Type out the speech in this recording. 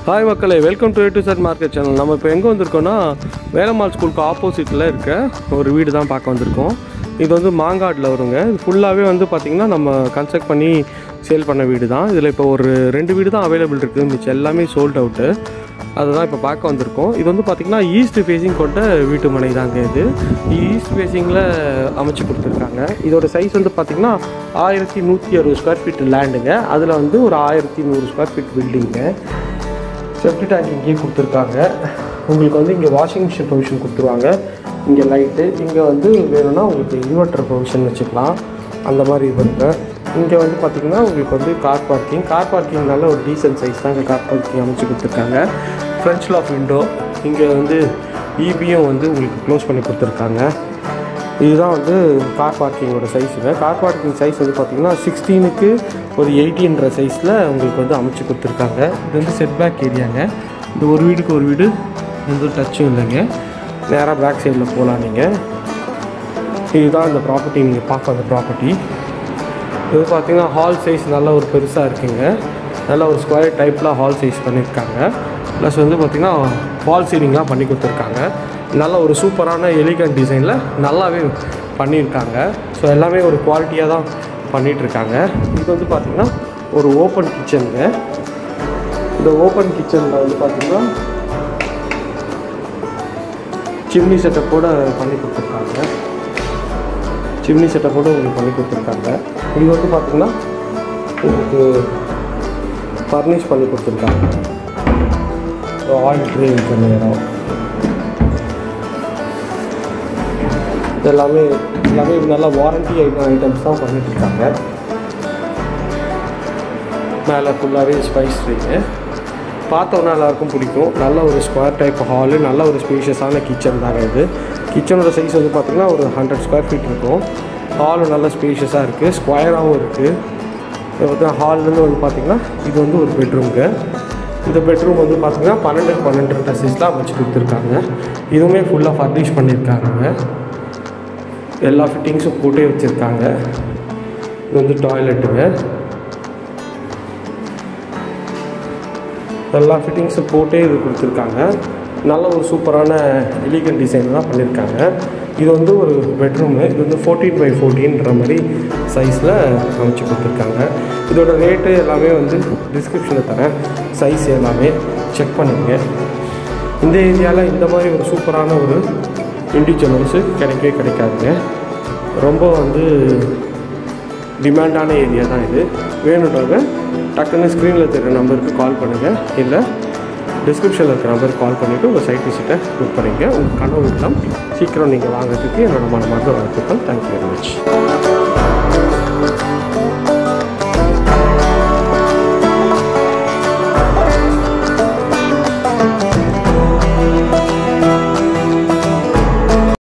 hi மக்களே welcome to to set market channel நம்ம இப்போ எங்கே வந்திருக்கோம்னா வேலம்மாள் ஸ்கூலுக்கு ஆப்போசிட்டில் இருக்க ஒரு வீடு தான் பார்க்க வந்திருக்கோம் இது வந்து மாங்காடில் வருங்க இது ஃபுல்லாகவே வந்து பார்த்திங்கன்னா நம்ம கன்ஸ்ட்ரக்ட் பண்ணி சேல் பண்ண வீடு தான் இதில் இப்போ ஒரு ரெண்டு வீடு தான் அவைலபிள் இருக்குது மிச்சம் எல்லாமே சோல்ட் அவுட்டு அதை தான் இப்போ பார்க்க வந்திருக்கோம் இது வந்து பார்த்திங்கன்னா ஈஸ்ட் ஃபேஸிங் கொண்ட வீட்டு மனை தாங்க இது ஈஸ்ட் ஃபேஸிங்கில் அமைச்சு கொடுத்துருக்காங்க இதோட சைஸ் வந்து பார்த்திங்கன்னா ஆயிரத்தி நூற்றி அறுபது ஸ்கொயர் ஃபீட் லேண்டுங்க அதில் வந்து ஒரு ஆயிரத்தி நூறு ஸ்கொயர் ஃபீட் பில்டிங்க செப்டி டேங்க் இங்கேயே கொடுத்துருக்காங்க உங்களுக்கு வந்து இங்கே வாஷிங் மிஷின் ப்ரொவிஷன் கொடுத்துருவாங்க இங்கே லைட்டு இங்கே வந்து வேணும்னா உங்களுக்கு இன்வெர்ட்டர் ப்ரொவிஷன் வச்சுக்கலாம் அந்த மாதிரி வருங்க இங்கே வந்து பார்த்திங்கன்னா உங்களுக்கு வந்து கார் பார்க்கிங் கார் பார்க்கிங்னால ஒரு டீசன்ட் சைஸ் தான் இங்கே கார் பார்க்கிங் அமைச்சு கொடுத்துருக்காங்க ஃப்ரண்ட்ஸில் ஆஃப் விண்டோ இங்கே வந்து இபியும் வந்து உங்களுக்கு க்ளோஸ் பண்ணி கொடுத்துருக்காங்க இதுதான் வந்து கார் பார்க்கிங்கோட சைஸுங்க கார் பார்க்கிங் சைஸ் வந்து பார்த்திங்கன்னா சிக்ஸ்டீனுக்கு ஒரு எயிட்டீன்ற சைஸில் உங்களுக்கு வந்து அமைச்சு கொடுத்துருக்காங்க இது வந்து செட்பேக் ஏரியாங்க இந்த ஒரு வீடுக்கு ஒரு வீடு எந்த டச்சும் இல்லைங்க நேராக பேக் சைடில் போகலாம் நீங்கள் இதுதான் இந்த ப்ராப்பர்ட்டி நீங்கள் பார்க்க அந்த ப்ராப்பர்ட்டி இது பார்த்தீங்கன்னா ஹால் சைஸ் நல்ல ஒரு பெருசாக இருக்குங்க நல்ல ஒரு ஸ்கொயர் டைப்பில் ஹால் சைஸ் பண்ணியிருக்காங்க ப்ளஸ் வந்து பார்த்திங்கன்னா வால் சீலிங்லாம் பண்ணி கொடுத்துருக்காங்க நல்ல ஒரு சூப்பரான எலிகண்ட் டிசைனில் நல்லாவே பண்ணியிருக்காங்க ஸோ எல்லாமே ஒரு குவாலிட்டியாக தான் பண்ணிகிட்ருக்காங்க இது வந்து பார்த்திங்கன்னா ஒரு ஓப்பன் கிச்சனுங்க இந்த ஓப்பன் கிச்சனில் வந்து பார்த்திங்கன்னா சிம்னி செட்டப்போட பண்ணி கொடுத்துருக்காங்க சிம்னி செட்டப்போட உங்களுக்கு பண்ணி கொடுத்துருக்காங்க இது வந்து பார்த்திங்கன்னா உங்களுக்கு ஃபர்னிஷ் பண்ணி கொடுத்துருக்காங்க ஆயில் ட்ரே இருக்கிற இடம் இது எல்லாமே எல்லாமே நல்லா வாரண்டி ஐட்டம்ஸ் தான் பண்ணிட்டு இருக்காங்க மேலே ஃபுல்லாகவே ஸ்பைஸ் ட்ரீங்க பார்த்தோன்னா எல்லாருக்கும் பிடிக்கும் நல்ல ஒரு ஸ்கொயர் டைப் ஹாலு நல்ல ஒரு ஸ்பேஷியஸான கிச்சன் தாங்க இது கிச்சனோட சைஸ் வந்து பார்த்திங்கன்னா ஒரு ஹண்ட்ரட் ஸ்கொயர் ஃபீட் இருக்கும் ஹாலும் நல்ல ஸ்பேஷியஸாக இருக்குது ஸ்கொயராகவும் இருக்குது இது வந்து ஹால்லேருந்து வந்து பார்த்திங்கன்னா இது வந்து ஒரு பெட்ரூம்க்கு இந்த பெட்ரூம் வந்து பார்த்திங்கன்னா பன்னெண்டுக்கு பன்னெண்டு சைஸில் அமைச்சு கொடுத்துருக்காங்க இதுவுமே ஃபுல்லாக ஃபர்னிஷ் பண்ணியிருக்காங்க எல்லா ஃபிட்டிங்ஸும் போட்டே வச்சுருக்காங்க இது வந்து டாய்லெட்டுங்க எல்லா ஃபிட்டிங்ஸும் போட்டே இது கொடுத்துருக்காங்க நல்ல ஒரு சூப்பரான எலிகன் டிசைன் தான் பண்ணியிருக்காங்க இது வந்து ஒரு பெட்ரூமு இது வந்து ஃபோர்டீன் பை ஃபோர்டீன்ற மாதிரி சைஸில் அமைச்சு கொடுத்துருக்காங்க இதோட ரேட்டு எல்லாமே வந்து டிஸ்கிரிப்ஷனில் தரேன் சைஸ் எல்லாமே செக் பண்ணிக்கங்க இந்த ஏரியாவில் இந்த மாதிரி ஒரு சூப்பரான ஒரு இண்டிவிஜுவல் ஹவுஸு கிடைக்கவே கிடைக்காதுங்க ரொம்ப வந்து டிமாண்டான ஏரியா தான் இது வேணுன்றவங்க டக்குன்னு ஸ்க்ரீனில் தெரிகிற நம்பருக்கு கால் பண்ணுங்கள் இல்லை டிஸ்கிரிப்ஷனில் இருக்கிற நம்பருக்கு கால் பண்ணிவிட்டு உங்கள் சைட் விசிட்டை புக் பண்ணிங்க உங்கள் கனவு இல்லம் சீக்கிரம் நீங்கள் வாங்குறதுக்கு என்னோட மனமார்ந்த வாழ்த்துக்கள் தேங்க்யூ வெரி மச்